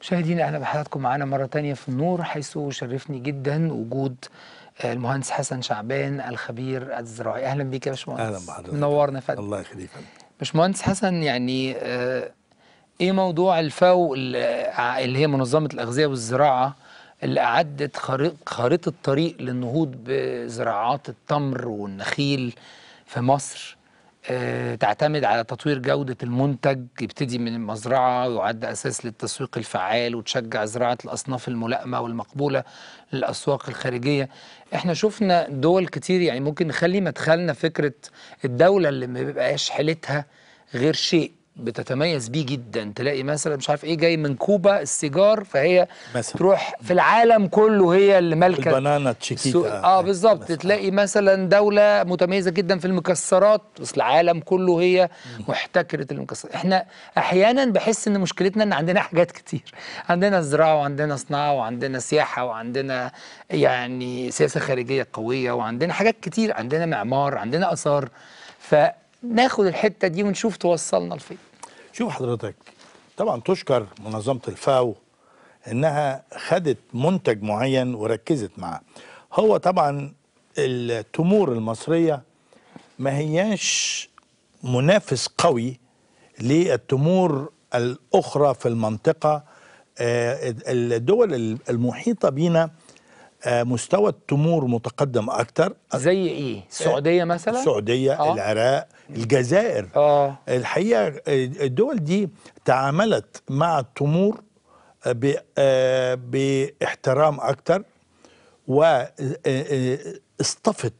مشاهدينا اهلا بحضراتكم معانا مره تانية في النور حيث شرفني جدا وجود آه، المهندس حسن شعبان الخبير الزراعي اهلا بيك يا باشمهندس أهلا بحضرتك. منورنا يا فندم الله يخليك باشمهندس حسن يعني آه، ايه موضوع الفاو اللي اللي هي منظمه الاغذيه والزراعه اللي اعدت خريطه خريطه طريق للنهوض بزراعات التمر والنخيل في مصر آه، تعتمد على تطوير جودة المنتج يبتدي من المزرعة ويعد أساس للتسويق الفعال وتشجع زراعة الأصناف الملائمة والمقبولة للأسواق الخارجية احنا شفنا دول كتير يعني ممكن نخلي مدخلنا فكرة الدولة اللي ما بيبقاش حيلتها غير شيء بتتميز بيه جدا تلاقي مثلا مش عارف ايه جاي من كوبا السيجار فهي مثلا. تروح في العالم كله هي اللي مالكه البنانا السوق- تشيكيتا اه بالظبط مثلا. تلاقي مثلا دولة متميزة جدا في المكسرات بس العالم كله هي محتكرة المكسرات احنا احيانا بحس ان مشكلتنا ان عندنا حاجات كتير عندنا زراعة وعندنا صناعة وعندنا سياحة وعندنا يعني سياسة خارجية قوية وعندنا حاجات كتير عندنا معمار عندنا آثار فناخد الحتة دي ونشوف توصلنا لفين شوف حضرتك طبعا تشكر منظمة الفاو انها خدت منتج معين وركزت معاه هو طبعا التمور المصرية ما هياش منافس قوي للتمور الأخرى في المنطقة آه، الدول المحيطة بينا آه، مستوى التمور متقدم أكتر زي ايه السعودية مثلا السعودية آه. العراق الجزائر اه الحقيقه الدول دي تعاملت مع التمور ب- آه، باحترام اكتر واصطفت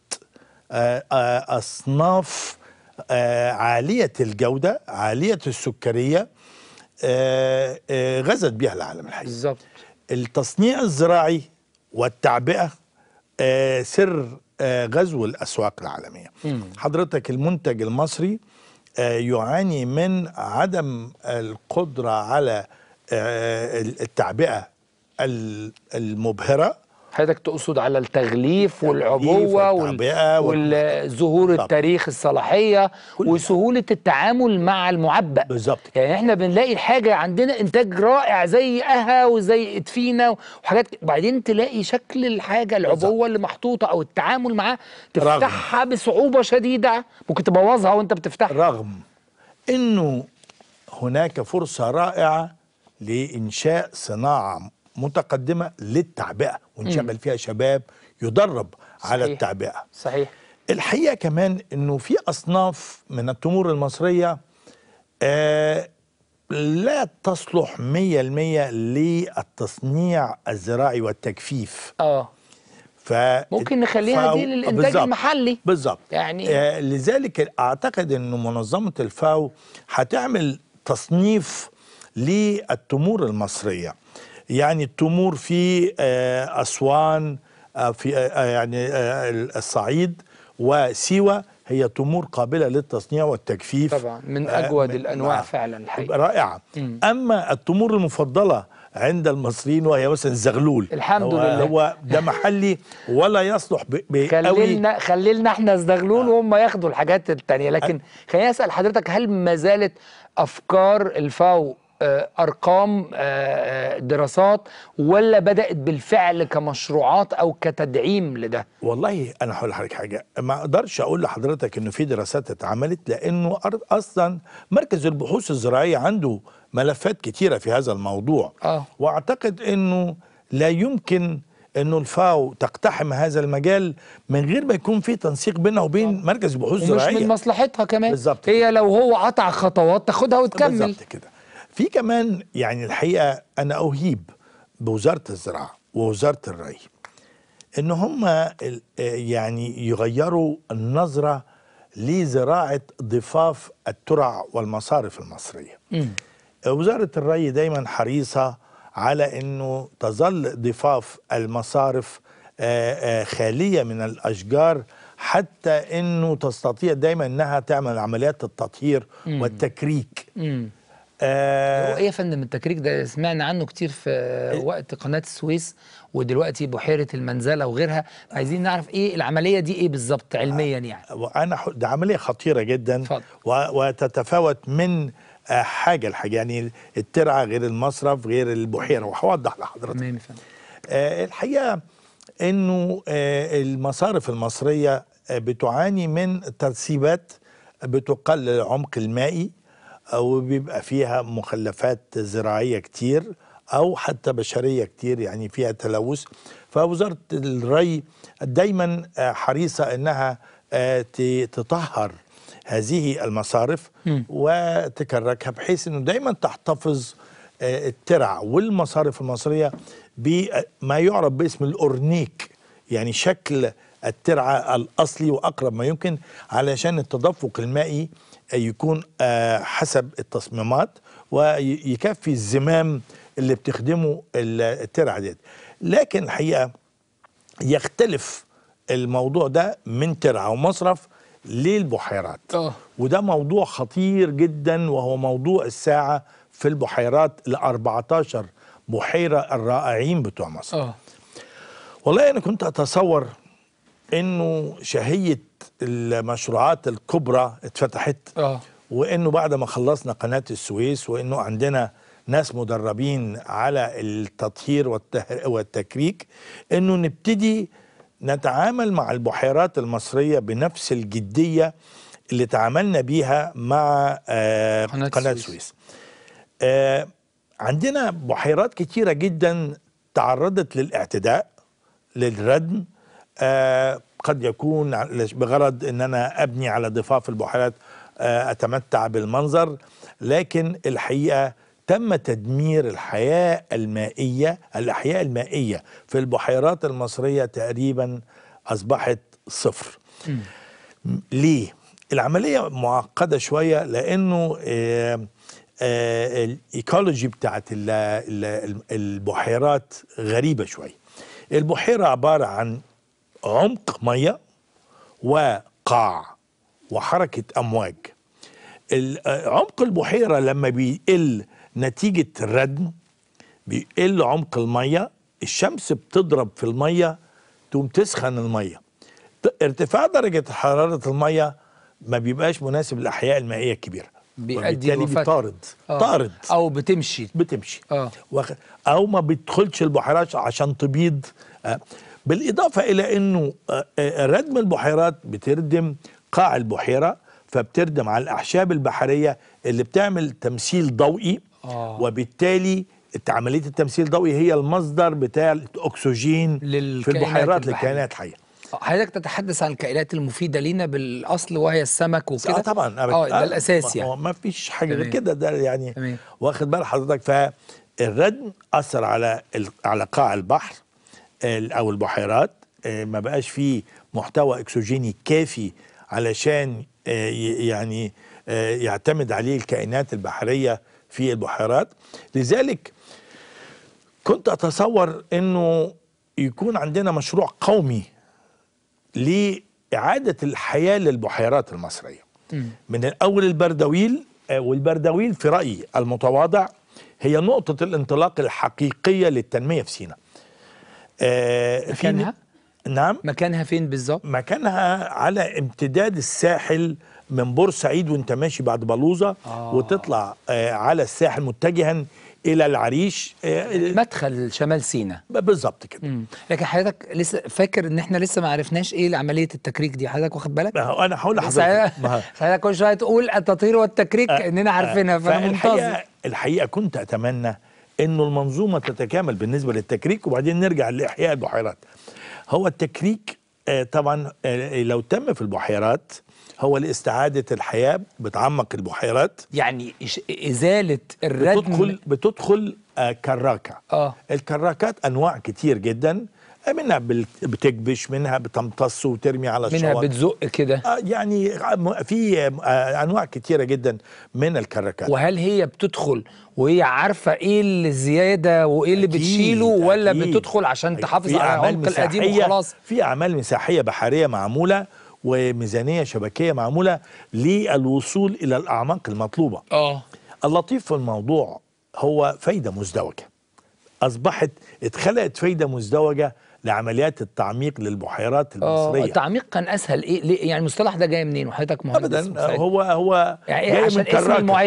اصناف آه، عاليه الجوده عاليه السكريه آه، آه، غزت بها العالم الحقيقه بالظبط التصنيع الزراعي والتعبئة آه، سر آه، غزو الأسواق العالمية حضرتك المنتج المصري آه، يعاني من عدم القدرة على آه، التعبئة ال- المبهرة حضرتك تقصد على التغليف والعبوة والتعبئة وال- والظهور بالظبط. التاريخ الصلاحية كل ده. وسهولة التعامل مع المعبأ بالظبط يعني احنا بنلاقي الحاجة عندنا انتاج رائع زي قها وزي ادفينة وحاجات وبعدين تلاقي شكل الحاجة العبوة اللي محطوطة او التعامل معاها تفتحها بصعوبة شديدة ممكن تبوظها وانت بتفتحها رغم انه هناك فرصه رائعه لانشاء صناعه متقدمه للتعبئه ونشغل فيها شباب يدرب على صحيح. التعبئه صحيح الحقيقه كمان انه في اصناف من التمور المصريه آه لا تصلح 100% للتصنيع الزراعي والتجفيف اه ف ممكن نخليها دي فا- للإنتاج بالظبط. المحلي. بالظبط يعني- آه لذلك اعتقد انه منظمه الفاو هتعمل تصنيف للتمور المصريه يعني التمور في آه اسوان آه في آه يعني آه الصعيد وسيوه هي تمور قابله للتصنيع والتجفيف طبعا من آه، اجود من- الانواع آه. فعلا الحقيقة رائعه مم. اما التمور المفضله عند المصريين وهي مثلا الزغلول الحمد هو لله. هو ده محلي ولا يصلح ب- بقوي خلينا خلينا احنا الزغلول وهم ياخدوا الحاجات التانية لكن خليني اسال حضرتك هل ما زالت افكار الفاو آه، ارقام آه، آه، دراسات ولا بدات بالفعل كمشروعات او كتدعيم لده والله انا هقول لحضرتك حاجه ما اقدرش اقول لحضرتك انه في دراسات اتعملت لانه أر- اصلا مركز البحوث الزراعيه عنده ملفات كتيره في هذا الموضوع آه. واعتقد انه لا يمكن انه الفاو تقتحم هذا المجال من غير ما يكون في تنسيق بينها وبين مركز البحوث ومش الزراعيه من مصلحتها كمان بالظبط هي لو هو قطع خطوات تاخدها وتكمل بالظبط كده في كمان يعني الحقيقه انا اهيب بوزاره الزراعه ووزاره الري ان هم ال- يعني يغيروا النظره لزراعه ضفاف الترع والمصارف المصريه مم. وزاره الري دايما حريصه على انه تظل ضفاف المصارف آه، آه، خاليه من الاشجار حتى انه تستطيع دايما انها تعمل عمليات التطهير والتكريك مم. آه هو ايه يا فندم التكريك ده سمعنا عنه كتير في وقت قناه السويس ودلوقتي بحيره المنزله وغيرها عايزين نعرف ايه العمليه دي ايه بالظبط علميا يعني وانا ح- ده عمليه خطيره جدا اتفضل. و- وتتفاوت من آه، حاجه لحاجه يعني الترعه غير المصرف غير البحيره وهوضح لحضرتك تمام يا فندم آه، الحقيقه انه آه، المصارف المصريه آه، بتعاني من ترسيبات بتقلل العمق المائي او بيبقى فيها مخلفات زراعيه كتير او حتى بشريه كتير يعني فيها تلوث فوزاره الري دايما آه، حريصه انها آه، ت- تطهر هذه المصارف وتكركها بحيث انه دايما تحتفظ آه، الترع والمصارف المصريه بما يعرف باسم الاورنيك يعني شكل الترعه الاصلي واقرب ما يمكن علشان التدفق المائي يكون آه، حسب التصميمات ويكفي الزمام اللي بتخدمه ال- الترعه ديت لكن الحقيقه يختلف الموضوع ده من ترعه ومصرف للبحيرات اه وده موضوع خطير جدا وهو موضوع الساعة في البحيرات ال 14 بحيرة الرائعين بتوع مصر اه والله أنا كنت أتصور إنه شهية المشروعات الكبرى اتفتحت اه وإنه بعد ما خلصنا قناة السويس وإنه عندنا ناس مدربين على التطهير والته- والتكريك إنه نبتدي نتعامل مع البحيرات المصرية بنفس الجدية اللي تعاملنا بيها مع آه قناة قناة السويس. السويس آه عندنا بحيرات كتيرة جدا تعرضت للاعتداء للردم آه قد يكون على- بغرض ان انا ابني على ضفاف البحيرات آه اتمتع بالمنظر لكن الحقيقه تم تدمير الحياه المائيه الاحياء المائيه في البحيرات المصريه تقريبا اصبحت صفر ليه؟ العملية معقدة شوية لأنه آه، آه، الإيكولوجي بتاعت ال- ال- البحيرات غريبة شوية البحيرة عبارة عن عمق مية وقاع وحركة أمواج ال- آه، عمق البحيرة لما بيقل نتيجة الردم بيقل عمق المية الشمس بتضرب في المية تقوم تسخن المية ت- ارتفاع درجة حرارة المية ما بيبقاش مناسب للأحياء المائية الكبيرة بيؤدي وبالتالي لوفاة. بيطارد آه. طارد او بتمشي بتمشي اه واخ- او ما بتدخلش البحيرات عشان تبيض آه، بالاضافه الى انه آه، آه، ردم البحيرات بتردم قاع البحيره فبتردم على الاعشاب البحريه اللي بتعمل تمثيل ضوئي آه. وبالتالي عمليه التمثيل الضوئي هي المصدر بتاع الاكسجين في للكائنات البحيرات البحرية. للكائنات الحيه حضرتك تتحدث عن الكائنات المفيده لينا بالاصل وهي السمك وكده اه طبعا أنا اه بت- ده الاساس ما- يعني ما فيش حاجه غير تمام. كده ده يعني تمام. واخد بال حضرتك فالردم اثر على ال- على قاع البحر ال- او البحيرات آه، ما بقاش فيه محتوى اكسجيني كافي علشان آه، ي- يعني آه، يعتمد عليه الكائنات البحريه في البحيرات لذلك كنت اتصور انه يكون عندنا مشروع قومي لإعادة الحياة للبحيرات المصرية من الأول البردويل آه، والبردويل في رأيي المتواضع هي نقطة الانطلاق الحقيقية للتنمية في سيناء آه، في- مكانها؟ نعم مكانها فين بالظبط مكانها على امتداد الساحل من بورسعيد وانت ماشي بعد بلوزة آه. وتطلع آه، على الساحل متجها إلى العريش آه، مدخل شمال سيناء بالظبط كده مم. لكن حضرتك لسه فاكر ان احنا لسه ما عرفناش ايه عمليه التكريك دي حضرتك واخد بالك ما هو انا هقول بس لحضرتك ما هو- حضرتك حضرتك كل شويه تقول التطهير والتكريك كاننا عارفينها فانا منتظر فالحقيقة الحقيقه كنت اتمنى انه المنظومه تتكامل بالنسبه للتكريك وبعدين نرجع لاحياء البحيرات هو التكريك آه، طبعا آه، لو تم في البحيرات هو لاستعاده الحياه بتعمق البحيرات يعني إش- ازاله الردم بتدخل بتدخل آه، كراكه اه الكراكات انواع كتير جدا آه، منها بال- بتكبش منها بتمتص وترمي على منها الشواطئ بتزق كده آه، يعني م- في آه، انواع كتيره جدا من الكراكات وهل هي بتدخل وهي عارفه ايه اللي زياده وايه اللي أكيد، بتشيله ولا أكيد. بتدخل عشان تحافظ في على أعمال العمق القديم مساحية- وخلاص في اعمال مساحيه بحريه معموله وميزانيه شبكيه معموله للوصول الى الاعماق المطلوبه اه اللطيف في الموضوع هو فايده مزدوجه اصبحت اتخلقت فايده مزدوجه لعمليات التعميق للبحيرات اه المصريه التعميق كان اسهل ايه ليه يعني المصطلح ده جاي منين وحضرتك مهندس ابدا مساعد. هو هو يعني جاي إيه عشان من اسم كراكة. المعده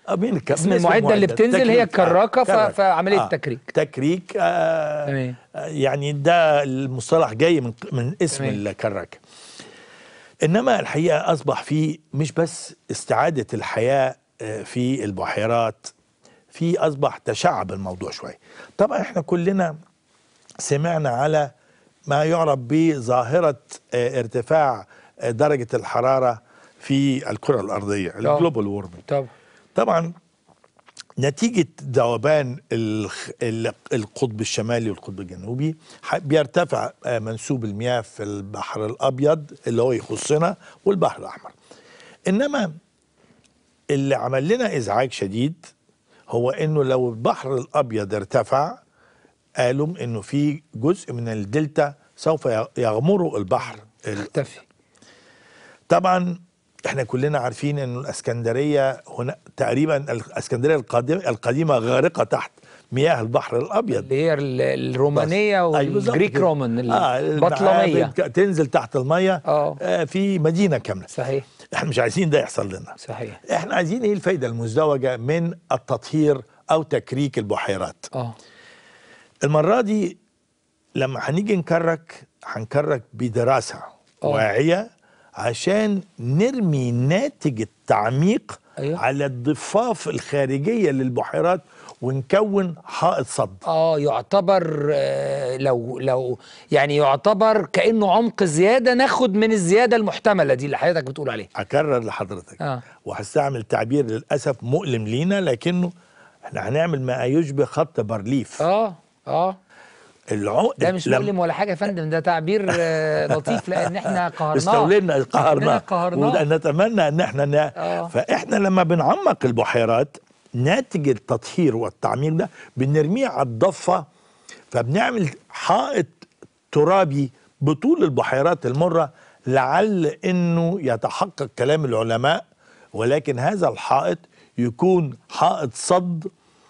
آه، من ك- اسم من المعدة اللي بتنزل هي تكريك. الكراكة، ف- كرك. فعملية تكريك. تكريك آه تمام. آه، يعني ده المصطلح جاي من من اسم تمام. الكراكه انما الحقيقه اصبح في مش بس استعاده الحياه آه، في البحيرات في اصبح تشعب الموضوع شويه طبعا احنا كلنا سمعنا على ما يعرف بظاهره آه، ارتفاع آه، درجه الحراره في الكره الارضيه الجلوبال وورمنج طب طبعا نتيجة ذوبان الخ- ال- القطب الشمالي والقطب الجنوبي ح- بيرتفع آه، منسوب المياه في البحر الأبيض اللي هو يخصنا والبحر الأحمر إنما اللي عمل لنا إزعاج شديد هو إنه لو البحر الأبيض ارتفع قالوا إنه في جزء من الدلتا سوف ي- يغمره البحر ال- اختفي طبعا احنا كلنا عارفين ان الاسكندريه هنا تقريبا الاسكندريه القديمه القديمه غارقه تحت مياه البحر الابيض اللي هي ال- الرومانية بس. أيوة بالظبط والجريك كده. رومان آه البطلمية المعابد ك- تنزل تحت الميه آه. آه في مدينه كامله صحيح احنا مش عايزين ده يحصل لنا صحيح احنا عايزين ايه الفايده المزدوجه من التطهير او تكريك البحيرات اه المرة دي لما هنيجي نكرك هنكرك بدراسة آه. واعية عشان نرمي ناتج التعميق أيوة. على الضفاف الخارجية للبحيرات ونكون حائط صد اه يعتبر آه، لو لو يعني يعتبر كانه عمق زياده ناخد من الزياده المحتمله دي اللي حضرتك بتقول عليها أكرر لحضرتك آه. وهستعمل تعبير للأسف مؤلم لينا لكنه احنا هنعمل ما يشبه خط بارليف اه اه العو... ده مش لما- مؤلم ولا حاجه يا فندم ده تعبير آه، لطيف لان احنا قهرناه استولينا إحنا قهرناه قهرناه ونتمنى ان احنا ن... آه. فاحنا لما بنعمق البحيرات ناتج التطهير والتعمير ده بنرميه على الضفه فبنعمل حائط ترابي بطول البحيرات المره لعل انه يتحقق كلام العلماء ولكن هذا الحائط يكون حائط صد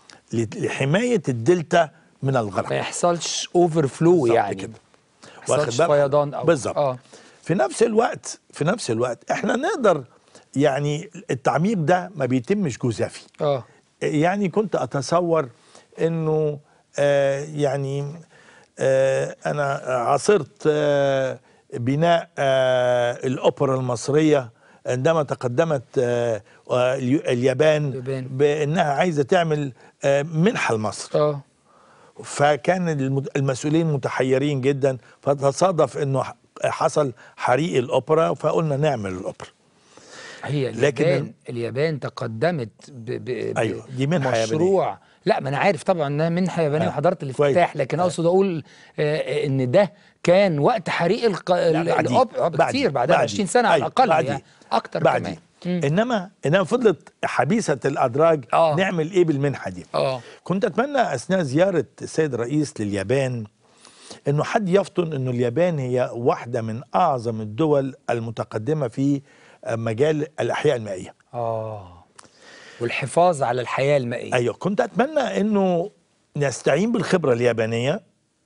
لحمايه الدلتا من الغرق ما يحصلش اوفر فلو بالظبط يعني كده. ما واخد يحصلش بالك؟ فيضان او بالظبط اه في نفس الوقت في نفس الوقت احنا نقدر يعني التعميق ده ما بيتمش جزافي اه يعني كنت اتصور انه آه يعني آه انا عاصرت آه بناء آه الاوبرا المصريه عندما تقدمت آه آه، اليو- اليابان اليابان. بانها عايزه تعمل آه منحه لمصر اه فكان المد- المسؤولين متحيرين جدا فتصادف انه ح- حصل حريق الاوبرا فقلنا نعمل الاوبرا هي لكن اليابان ال- اليابان تقدمت ب ب ب أيوة، دي منحة يابانية. مشروع لا ما انا عارف طبعا انها منحه يابانيه آه، وحضرت كويس. الافتتاح لكن اقصد اقول آه، آه، ان ده كان وقت حريق الق... ال- بعديه. الأوب- آه، بعديه. بكتير بعدها ب بعديه. 20 سنه على أيوة، الاقل بعديه. يعني اكتر بعديه كمان مم. انما انما فضلت حبيسه الادراج آه. نعمل ايه بالمنحه دي اه كنت اتمنى اثناء زياره السيد الرئيس لليابان انه حد يفطن انه اليابان هي واحده من اعظم الدول المتقدمه في مجال الاحياء المائيه اه والحفاظ على الحياه المائيه ايوه كنت اتمنى انه نستعين بالخبره اليابانيه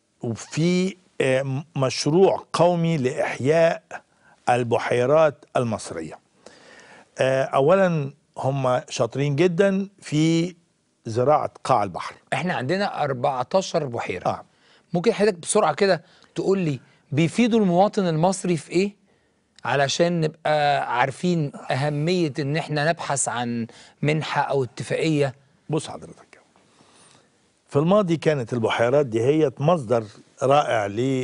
وفي آه، م- مشروع قومي لاحياء البحيرات المصريه آه، اولا هم شاطرين جدا في زراعه قاع البحر احنا عندنا 14 بحيره اه ممكن حضرتك بسرعه كده تقول لي بيفيدوا المواطن المصري في ايه علشان نبقى عارفين اهميه ان احنا نبحث عن منحه او اتفاقيه بص حضرتك في الماضي كانت البحيرات دي هي مصدر رائع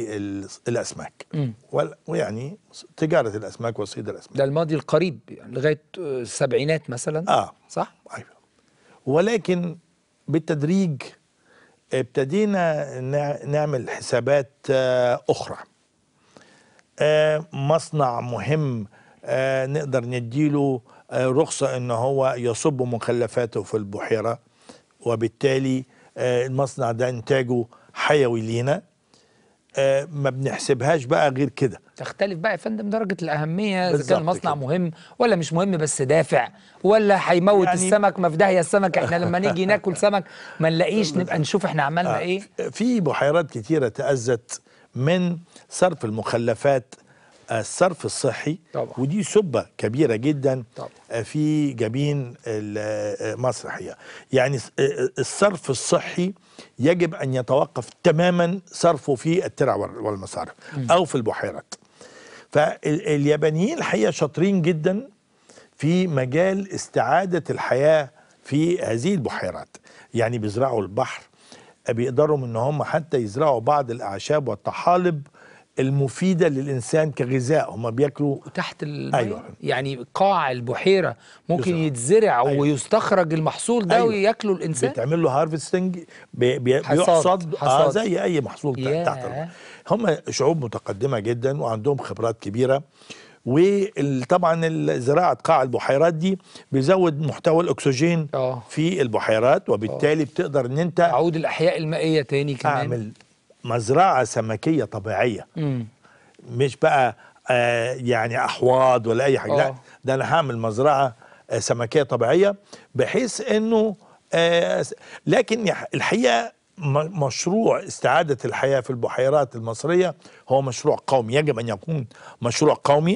للاسماك مم. وال- ويعني تجاره الاسماك وصيد الاسماك ده الماضي القريب يعني لغايه آه، السبعينات مثلا اه صح ايوه ولكن بالتدريج ابتدينا نع- نعمل حسابات آه، اخرى آه، مصنع مهم آه، نقدر نديله آه، رخصة ان هو يصب مخلفاته في البحيرة وبالتالي آه، المصنع ده انتاجه حيوي لينا آه، ما بنحسبهاش بقى غير كده تختلف بقى يا فندم درجه الاهميه اذا بالظبط كان المصنع كده. مهم ولا مش مهم بس دافع ولا هيموت يعني- السمك ما في داهيه السمك احنا لما نيجي ناكل سمك ما نلاقيش نبقى نشوف احنا عملنا ايه في بحيرات كتيرة تأذت من صرف المخلفات الصرف الصحي طبعا. ودي سبه كبيره جدا طبعا. آه، في جبين ال- آه، مصر الحقيقه يعني س- آه، الصرف الصحي يجب ان يتوقف تماما صرفه في الترع وال- والمصارف او في البحيرات فاليابانيين الحقيقه شاطرين جدا في مجال استعاده الحياه في هذه البحيرات يعني بيزرعوا البحر بيقدروا ان هم حتى يزرعوا بعض الاعشاب والطحالب المفيده للانسان كغذاء هم بياكلوا وتحت المية أيوة. يعني قاع البحيره ممكن بالظبط. يتزرع أيوة. ويستخرج المحصول ده أيوة. وياكله الانسان بيتعمل له هارفستنج بي بي حصاد. بيحصد اه حصاد. زي اي محصول ياه. تحت الأرض. هم شعوب متقدمه جدا وعندهم خبرات كبيره وطبعا زراعه قاع البحيرات دي بيزود محتوى الاكسجين آه. في البحيرات وبالتالي بتقدر ان انت عود الاحياء المائيه تاني كمان اعمل مزرعه سمكيه طبيعيه مم. مش بقى آه يعني احواض ولا اي حاجه لا آه. ده انا هعمل مزرعه آه سمكيه طبيعيه بحيث انه آه س- لكن يح- الحقيقه م- مشروع استعاده الحياه في البحيرات المصريه هو مشروع قومي يجب ان يكون مشروع قومي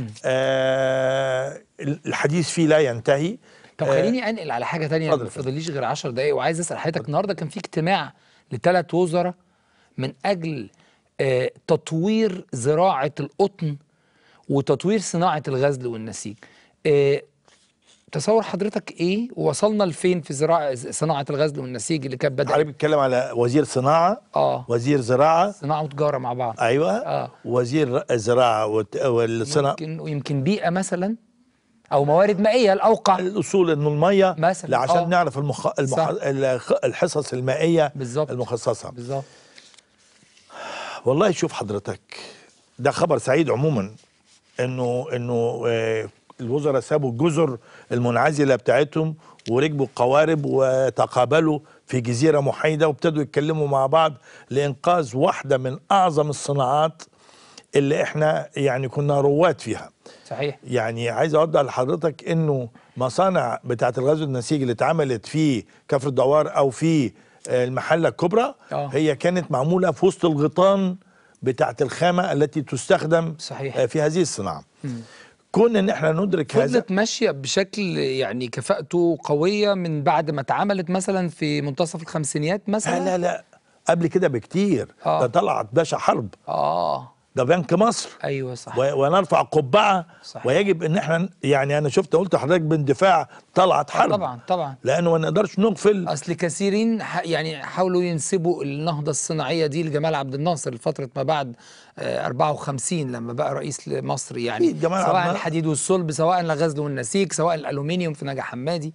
آه الحديث فيه لا ينتهي طب آه، خليني انقل على حاجه تانية اتفضل ما فاضليش غير 10 دقايق وعايز اسال حضرتك النهارده كان في اجتماع لثلاث وزراء من اجل آه، تطوير زراعه القطن وتطوير صناعه الغزل والنسيج آه، تصور حضرتك ايه ووصلنا لفين في زراعه صناعه الغزل والنسيج اللي كانت حضرتك بدات بتتكلم على وزير صناعه اه وزير زراعه صناعه وتجاره مع بعض ايوه آه. وزير الزراعه والت- والصناعه يمكن ويمكن بيئه مثلا او موارد مائيه الاوقع الاصول انه الميه مثلاً، عشان آه. نعرف المخ... المخ... صح. الخ- الحصص المائيه بالظبط. المخصصه بالظبط والله شوف حضرتك ده خبر سعيد عموما انه انه آه، الوزراء سابوا الجزر المنعزله بتاعتهم وركبوا القوارب وتقابلوا في جزيره محايده وابتدوا يتكلموا مع بعض لانقاذ واحده من اعظم الصناعات اللي احنا يعني كنا رواد فيها صحيح يعني عايز اوضح لحضرتك انه مصانع بتاعه الغاز والنسيج اللي اتعملت في كفر الدوار او في آه، المحله الكبرى آه. هي كانت معموله في وسط الغيطان بتاعه الخامه التي تستخدم صحيح. آه، في هذه الصناعه كون ان احنا ندرك هذا فضلت ماشيه بشكل يعني كفاءته قويه من بعد ما اتعملت مثلا في منتصف الخمسينيات مثلا لا لا لا قبل كده بكتير آه. ده طلعت باشا حرب اه ده بنك مصر ايوه صح و- ونرفع قبعه صحيح. ويجب ان احنا يعني انا شفت قلت لحضرتك باندفاع طلعت آه حرب طبعا طبعا لانه ما نقدرش نغفل اصل كثيرين ح- يعني حاولوا ينسبوا النهضه الصناعيه دي لجمال عبد الناصر لفتره ما بعد آه، 54 لما بقى رئيس لمصر يعني أكيد جمال عبد سواء الناصر. الحديد والصلب سواء الغزل والنسيج سواء الالومنيوم في نجا حمادي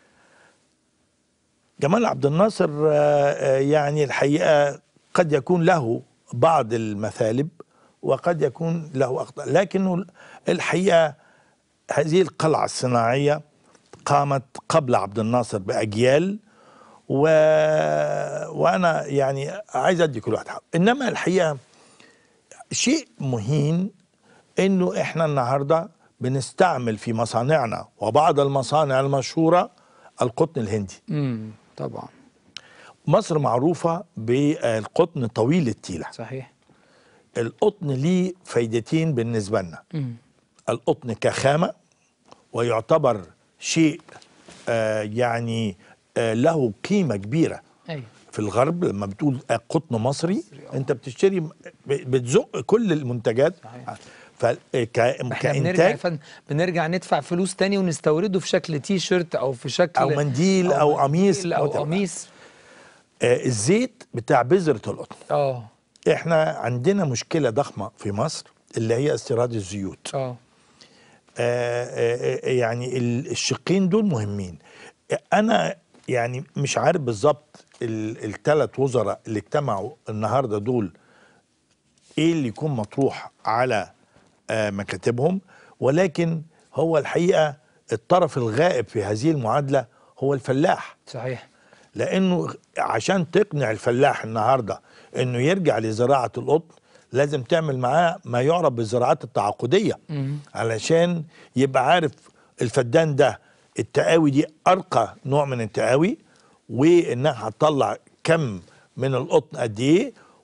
جمال عبد الناصر آه، آه، يعني الحقيقه قد يكون له بعض المثالب وقد يكون له اخطاء لكنه الحقيقه هذه القلعه الصناعيه قامت قبل عبد الناصر باجيال و... وانا يعني عايز ادي كل واحد حقه انما الحقيقه شيء مهين انه احنا النهارده بنستعمل في مصانعنا وبعض المصانع المشهوره القطن الهندي امم طبعا مصر معروفة بالقطن طويل التيلة صحيح القطن ليه فايدتين بالنسبة لنا امم القطن كخامة ويعتبر شيء آه يعني آه له قيمة كبيرة ايوه في الغرب لما بتقول آه قطن مصري مصري، آه. انت بتشتري ب- بتزق كل المنتجات صحيح. فك احنا بنرجع يا كإنتاج فندم بنرجع ندفع فلوس تاني ونستورده في شكل تي شيرت او في شكل أو منديل أو قميص منديل او whatever. قميص آه الزيت بتاع بذرة القطن اه احنا عندنا مشكلة ضخمة في مصر اللي هي استيراد الزيوت اه آه، آه، آه، يعني ال- الشقين دول مهمين انا يعني مش عارف بالظبط الثلاث وزراء اللي اجتمعوا النهارده دول ايه اللي يكون مطروح على آه، مكاتبهم ولكن هو الحقيقه الطرف الغائب في هذه المعادله هو الفلاح صحيح لانه عشان تقنع الفلاح النهارده انه يرجع لزراعه القطن لازم تعمل معاه ما يعرف بالزراعات التعاقديه مم. علشان يبقى عارف الفدان ده التقاوي دي ارقى نوع من التقاوي وانها هتطلع كم من القطن قد ايه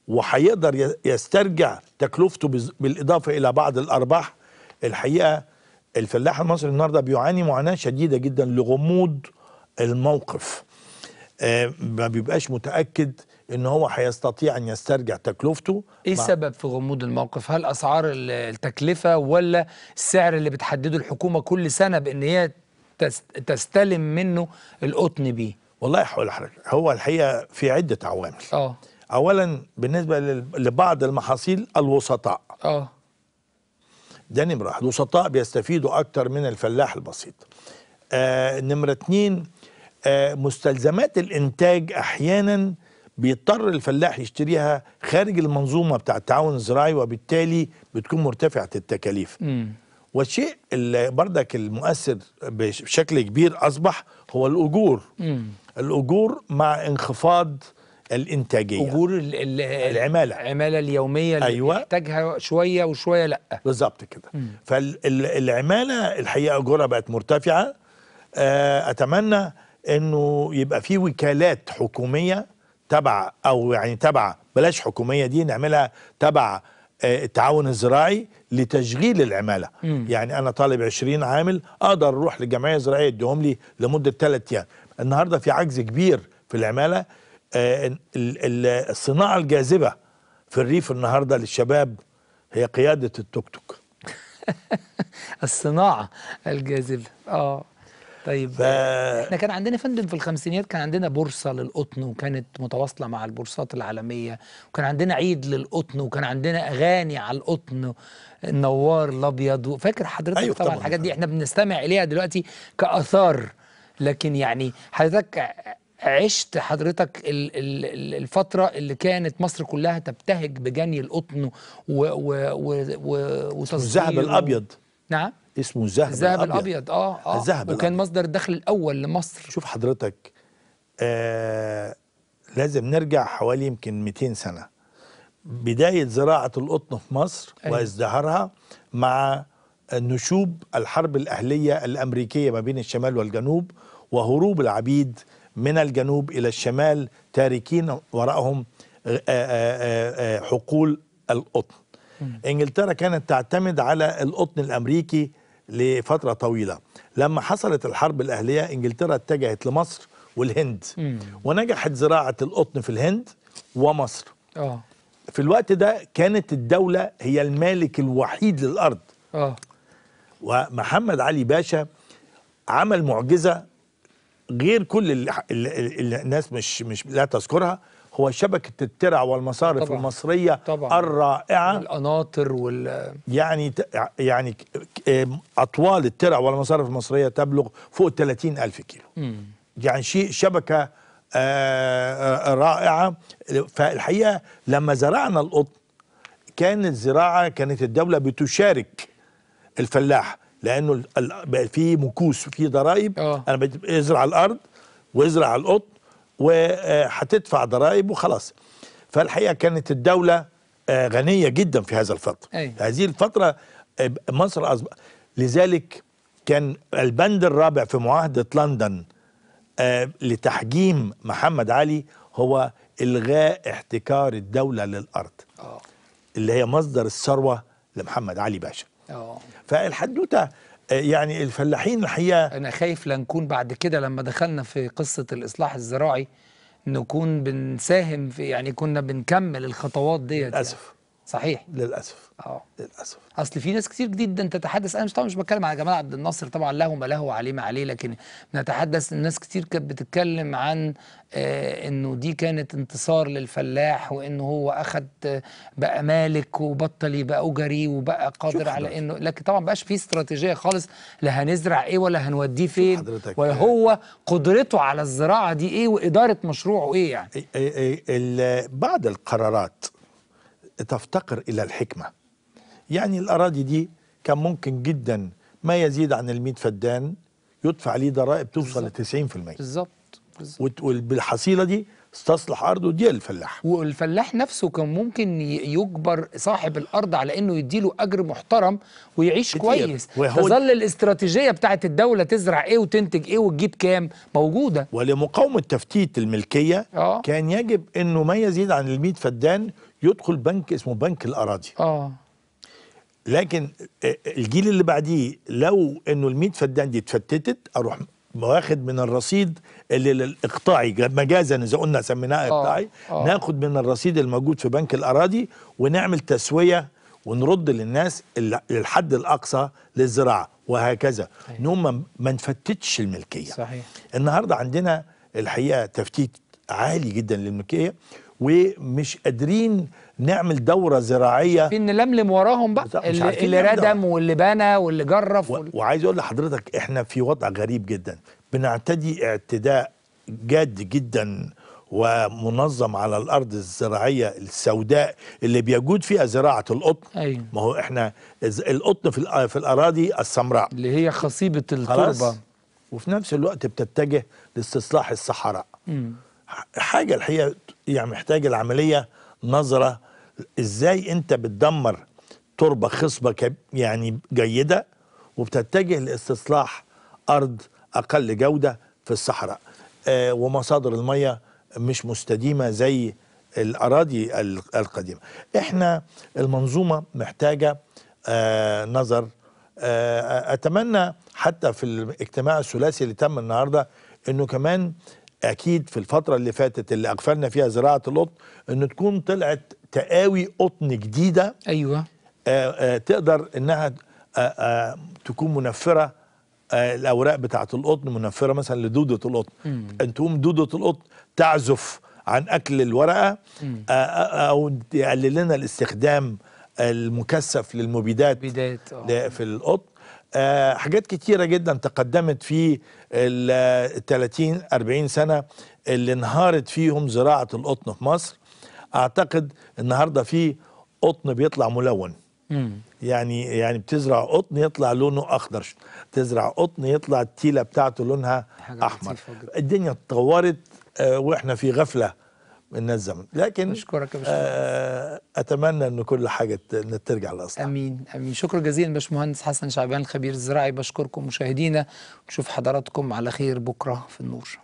وهيقدر ي- يسترجع تكلفته بز- بالاضافه الى بعض الارباح الحقيقه الفلاح المصري النهارده بيعاني معاناه شديده جدا لغموض الموقف آه، ما بيبقاش متاكد ان هو هيستطيع ان يسترجع تكلفته ايه مع- السبب في غموض الموقف هل اسعار ال- التكلفه ولا السعر اللي بتحدده الحكومه كل سنه بان هي تس- تستلم منه القطن بيه والله هقول لحضرتك هو الحقيقه في عده عوامل اه اولا بالنسبه لل- لبعض المحاصيل الوسطاء اه ده نمرة واحد الوسطاء بيستفيدوا أكتر من الفلاح البسيط آه نمرة اتنين آه مستلزمات الإنتاج أحيانا بيضطر الفلاح يشتريها خارج المنظومة بتاع التعاون الزراعي وبالتالي بتكون مرتفعة التكاليف امم والشيء اللي بردك المؤثر بش- بشكل كبير أصبح هو الأجور امم الأجور مع انخفاض الإنتاجية اجور ال- ال- العمالة. العماله اليوميه اللي أيوة. بيحتاجها شويه وشويه لا بالظبط كده فالعماله الحقيقه اجورها بقت مرتفعه آه، اتمنى انه يبقى في وكالات حكوميه تبع او يعني تبع بلاش حكوميه دي نعملها تبع آه، التعاون الزراعي لتشغيل العماله مم. يعني انا طالب 20 عامل اقدر اروح للجمعيه الزراعيه اديهم لي لمده ثلاث ايام النهارده في عجز كبير في العماله آه، ال- ال- الصناعه الجاذبه في الريف النهارده للشباب هي قياده التوك توك الصناعه الجاذبه اه طيب ف- احنا كان عندنا يا فندم في الخمسينيات كان عندنا بورصه للقطن وكانت متواصله مع البورصات العالميه وكان عندنا عيد للقطن وكان عندنا اغاني على القطن النوار الابيض فاكر حضرتك أيوة طبعا طبعاً. الحاجات دي احنا بنستمع اليها دلوقتي كاثار لكن يعني حضرتك عشت حضرتك ال- ال- ال- الفترة اللي كانت مصر كلها تبتهج بجني القطن و و و و الذهب وتصديره. الابيض نعم اسمه الذهب الذهب الابيض, الابيض اه اه الذهب وكان الأبيض. مصدر الدخل الاول لمصر شوف حضرتك آه لازم نرجع حوالي يمكن 200 سنه بدايه زراعه القطن في مصر أيوة. وازدهارها مع نشوب الحرب الاهليه الامريكيه ما بين الشمال والجنوب وهروب العبيد من الجنوب الى الشمال تاركين وراءهم آه، آه، آه، آه، حقول القطن انجلترا كانت تعتمد على القطن الامريكي لفتره طويله لما حصلت الحرب الاهليه انجلترا اتجهت لمصر والهند مم. ونجحت زراعه القطن في الهند ومصر اه في الوقت ده كانت الدوله هي المالك الوحيد للارض اه ومحمد علي باشا عمل معجزه غير كل اللي اللي اللي الناس مش مش لا تذكرها هو شبكه الترع والمصارف طبعاً. المصريه طبعاً. الرائعه القناطر وال يعني ت- يعني ك- ك- اطوال الترع والمصارف المصريه تبلغ فوق 30 الف كيلو مم. يعني شيء شبكه آه، آه، رائعه فالحقيقه لما زرعنا القطن كانت زراعه كانت الدوله بتشارك الفلاح لانه ال- ال- بقى في مكوس في ضرائب آه. انا بت- ازرع الارض وازرع القطن وهتدفع ضرائب وخلاص فالحقيقه كانت الدوله آه، غنيه جدا في هذا الفتره أيوة. هذه الفتره آه، مصر أصبح لذلك كان البند الرابع في معاهده لندن آه، لتحجيم محمد علي هو الغاء احتكار الدوله للارض اه اللي هي مصدر الثروه لمحمد علي باشا اه فالحدوته آه، يعني الفلاحين الحقيقه انا خايف لا نكون بعد كده لما دخلنا في قصة الاصلاح الزراعي نكون بنساهم في يعني كنا بنكمل الخطوات ديت يعني. للاسف صحيح للاسف اه للاسف اصل في ناس كتير جدا تتحدث انا مش طبعا مش بتكلم على جمال عبد الناصر طبعا له ما له وعليه ما عليه لكن بنتحدث ان ناس كتير كانت بتتكلم عن آه انه دي كانت انتصار للفلاح وانه هو اخذ آه، بقى مالك وبطل يبقى اجري وبقى قادر شوف على حضرتك. انه لكن طبعا بقاش في استراتيجيه خالص لا هنزرع ايه ولا هنوديه فين حضرتك، ولا هو قدرته على الزراعه دي ايه واداره مشروعه ايه يعني ال- ال- ال- بعض القرارات تفتقر الى الحكمه يعني الاراضي دي كان ممكن جدا ما يزيد عن ال 100 فدان يدفع عليه ضرائب توصل ل 90% بالظبط بالظبط وت- وبالحصيله دي استصلح ارضه دي الفلاح والفلاح نفسه كان ممكن ي- يجبر صاحب الارض على انه يديله اجر محترم ويعيش كتير. كويس وهو- تظل الاستراتيجيه بتاعت الدوله تزرع ايه وتنتج ايه وتجيب كام موجوده ولمقاومه تفتيت الملكيه آه. كان يجب انه ما يزيد عن ال 100 فدان يدخل بنك اسمه بنك الاراضي اه لكن الجيل اللي بعديه لو انه ال 100 فدان دي اتفتتت اروح واخد من الرصيد اللي الاقطاعي مجازا اذا قلنا سميناه آه، اقطاعي آه. ناخد من الرصيد الموجود في بنك الاراضي ونعمل تسويه ونرد للناس ال- الحد الاقصى للزراعه وهكذا صحيح. نقوم ما- ما نفتتش الملكيه صحيح النهارده عندنا الحقيقه تفتيت عالي جدا للملكيه ومش قادرين نعمل دوره زراعيه في نلملم وراهم بقى بالظبط، مش اللي, عارفين اللي نعمل ده. ردم واللي بنى واللي جرف و- وال... وعايز اقول لحضرتك احنا في وضع غريب جدا بنعتدي اعتداء جاد جدا ومنظم على الارض الزراعيه السوداء اللي بيجود فيها زراعه القطن ايوه ما هو احنا الز- القطن في الأ- في الاراضي السمراء اللي هي خصيبه خلاص التربه وفي نفس الوقت بتتجه لاستصلاح الصحراء مم. ح- حاجه الحقيقه يعني محتاجه العمليه نظره ازاي انت بتدمر تربه خصبه كب- يعني جيده وبتتجه لاستصلاح ارض اقل جوده في الصحراء آه ومصادر الميه مش مستديمه زي الاراضي ال- القديمه احنا المنظومه محتاجه آه نظر آه اتمنى حتى في الاجتماع الثلاثي اللي تم النهارده انه كمان اكيد في الفتره اللي فاتت اللي اغفلنا فيها زراعه القطن انه تكون طلعت تقاوي قطن جديده ايوه آه، آه، تقدر انها آه، آه، تكون منفره آه، الاوراق بتاعه القطن منفره مثلا لدوده القطن ان تقوم دوده القطن تعزف عن اكل الورقه آه، آه، او يقلل لنا الاستخدام المكثف للمبيدات بدايه اه ل- في القطن آه، حاجات كتيرة جدا تقدمت في ال 30 40 سنة اللي انهارت فيهم زراعة القطن في مصر اعتقد النهاردة في قطن بيطلع ملون مم. يعني يعني بتزرع قطن يطلع لونه اخضر تزرع قطن يطلع التيله بتاعته لونها حاجة احمر لطيفة جدا. الدنيا اتطورت آه، واحنا في غفله من الزمن لكن بشكرك يا باشمهندس. آه، اتمنى ان كل حاجه ت- ترجع لاصلها امين امين شكرا جزيلا باشمهندس حسن شعبان الخبير الزراعي بشكركم مشاهدينا نشوف حضراتكم على خير بكره في النور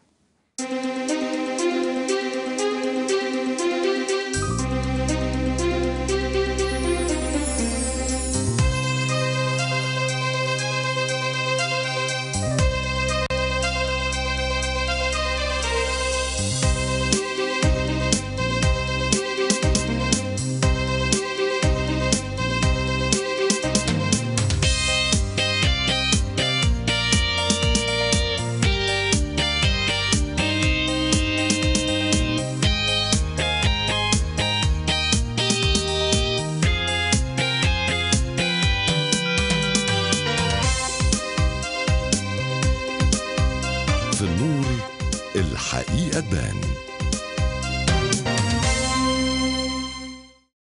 في النور الحقيقة تبان